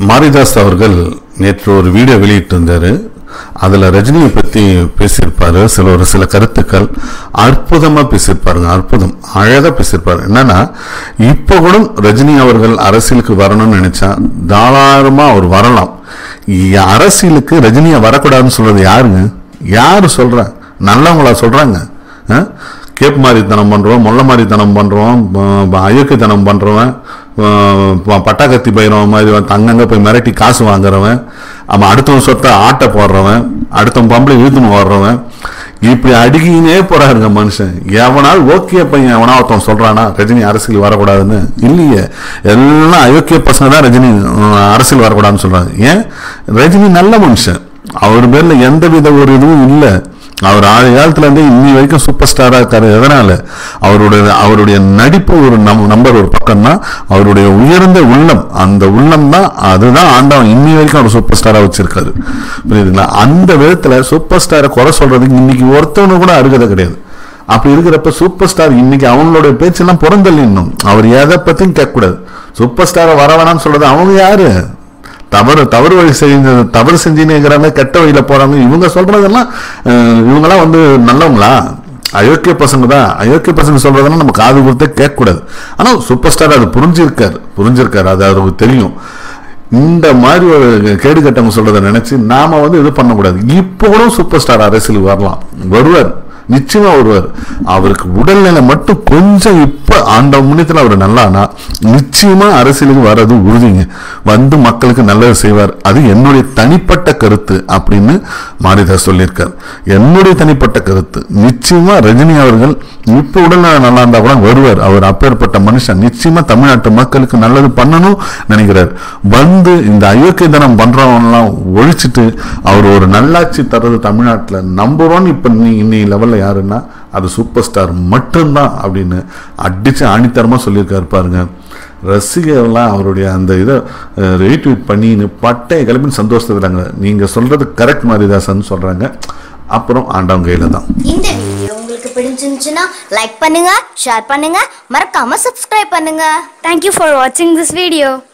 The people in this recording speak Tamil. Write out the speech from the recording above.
மாரிதாஸ் அவர்கள் நேற்று ஒரு வீடியோ வெளியிட்டிருந்தாரு அதில் ரஜினியை பற்றி பேசியிருப்பாரு சில ஒரு சில கருத்துக்கள் அற்புதமாக பேசியிருப்பாருங்க அற்புதம் அழகாக பேசியிருப்பாரு என்னன்னா இப்போ கூட ரஜினி அவர்கள் அரசியலுக்கு வரணும்னு நினைச்சா தாராளமாக அவர் வரலாம் இ- அரசியலுக்கு ரஜினியை வரக்கூடாதுன்னு சொல்றது யாருங்க யாரு சொல்றா நல்லவங்களா சொல்றாங்க ஆ? கேப் மாதிரித்தனம் பண்றோம் மொள்ள மாதிரித்தனம் பண்றோம் ப- ப- அயோக்கியத்தனம் பண்றவன் ப- ப- பட்டாக்கத்தி பயிரவன் மாதிரி வந்து அங்கங்க போய் மிரட்டி காசு வாங்குறவன் அவன் அடுத்தவன் சொத்தை ஆட்டை போடுறவன் அடுத்தவன் பம்பளை இழுத்துன்னு ஓடுறவன் இப்படி அடிக்கினே போறாருங்க மனுஷன் எவனால் ஓகே பையன் எவனா ஒருத்தன் சொல்றானா ரஜினி அரசியல் வரக்கூடாதுன்னு இல்லையே எல்லாம் அயோக்கிய பசங்க தான் ரஜினி உம், அரசியல் வரக்கூடாதுன்னு சொல்றாங்க ஏன் ரஜினி நல்ல மனுஷன் அவர் பேர்ல எந்த வித ஒரு இதுவும் இல்லை அவர் ஆறு காலத்துல இருந்தே இன்னி வரைக்கும் சூப்பர் ஸ்டாரா இருக்காரு எதனால அவருடைய அவருடைய நடிப்பு ஒரு நம் நம்பர் ஒரு பக்கம்னா அவருடைய உயர்ந்த உள்ளம் அந்த உள்ளம் தான் அதுதான் ஆண்டவன் இன்னி வரைக்கும் அவர் சூப்பர் ஸ்டாரா வச்சிருக்காரு புரியுதுங்களா அந்த விதத்துல சூப்பர் ஸ்டாரை குறை சொல்றதுக்கு இன்னைக்கு ஒருத்தவனு கூட அருகதை கிடையாது அப்படி இருக்கிறப்ப சூப்பர் ஸ்டார் இன்னைக்கு அவங்களோட பேச்செல்லாம் புறந்தள்ளி இன்னும் அவர் எதை பத்தியும் கேட்கக்கூடாது சூப்பர் ஸ்டாரை வர வேணாம்னு சொல்றது அவங்க யாரு தவறு தவறு வழி செஞ்ச தவறு செஞ்சுன்னு இருக்கிறாங்க கெட்ட வழியில போறாங்க இவங்க சொல்றதெல்லாம் அஹ், இவங்கெல்லாம் வந்து நல்லவங்களா அயோக்கிய பசங்க தான் அயோக்கிய பசங்க சொல்றதெல்லாம் நம்ம காது கொடுத்தே கேட்கக்கூடாது ஆனா சூப்பர் ஸ்டார் அது புரிஞ்சிருக்காரு புரிஞ்சிருக்காரு அது அவருக்கு தெரியும் இந்த மாதிரி ஒரு கேடு கட்டவங்க சொல்றதை நினைச்சு நாம வந்து இது பண்ணக்கூடாது இப்போ கூட சூப்பர் ஸ்டார் அரசியலுக்கு வரலாம் வருவார் நிச்சயமா வருவார் அவருக்கு உடல்நிலை மட்டும் கொஞ்சம் இப்ப ஆண்ட முன்னத்துல அவர் நல்லானா நிச்சயமா அரசியலுக்கு வர்றது உறுதிங்க வந்து மக்களுக்கு நல்லது செய்வார் அது என்னுடைய தனிப்பட்ட கருத்து அப்படின்னு மாரிதாஸ் சொல்லியிருக்கார் என்னுடைய தனிப்பட்ட கருத்து நிச்சயமா ரஜினி அவர்கள் இப்ப உடல்நிலை நல்லா இருந்தா கூட வருவார் அவர் அப்பேற்பட்ட மனுஷன் நிச்சயமா தமிழ்நாட்டு மக்களுக்கு நல்லது பண்ணணும் நினைக்கிறார் வந்து இந்த அயோக்கியதனம் பண்றவங்கலாம் ஒழிச்சிட்டு அவர் ஒரு நல்லாட்சி தர்றது தமிழ்நாட்டில் நம்பர் ஒன் இப்ப நீ இன்னி லெவல்ல யாருன்னா அது சூப்பர் ஸ்டார் மட்டும்தான் அப்படின்னு அடிச்சு ஆணித்தரமா சொல்லியிருக்காரு பாருங்க ரசிகர்லாம் அவருடைய அந்த இதை ரீட்வீட் பண்ணின்னு பட்டைய கிளம்பி சந்தோஷத்துறாங்க நீங்க சொல்றது கரெக்ட் மாதிரிதாசன் சொல்றாங்க அப்புறம் ஆண்டவன் கையில தான் இந்த வீடியோ உங்களுக்கு பிடிச்சிருந்துச்சுன்னா லைக் பண்ணுங்க ஷேர் பண்ணுங்க மறக்காம சப்ஸ்கிரைப் பண்ணுங்க Thank you for watching this video.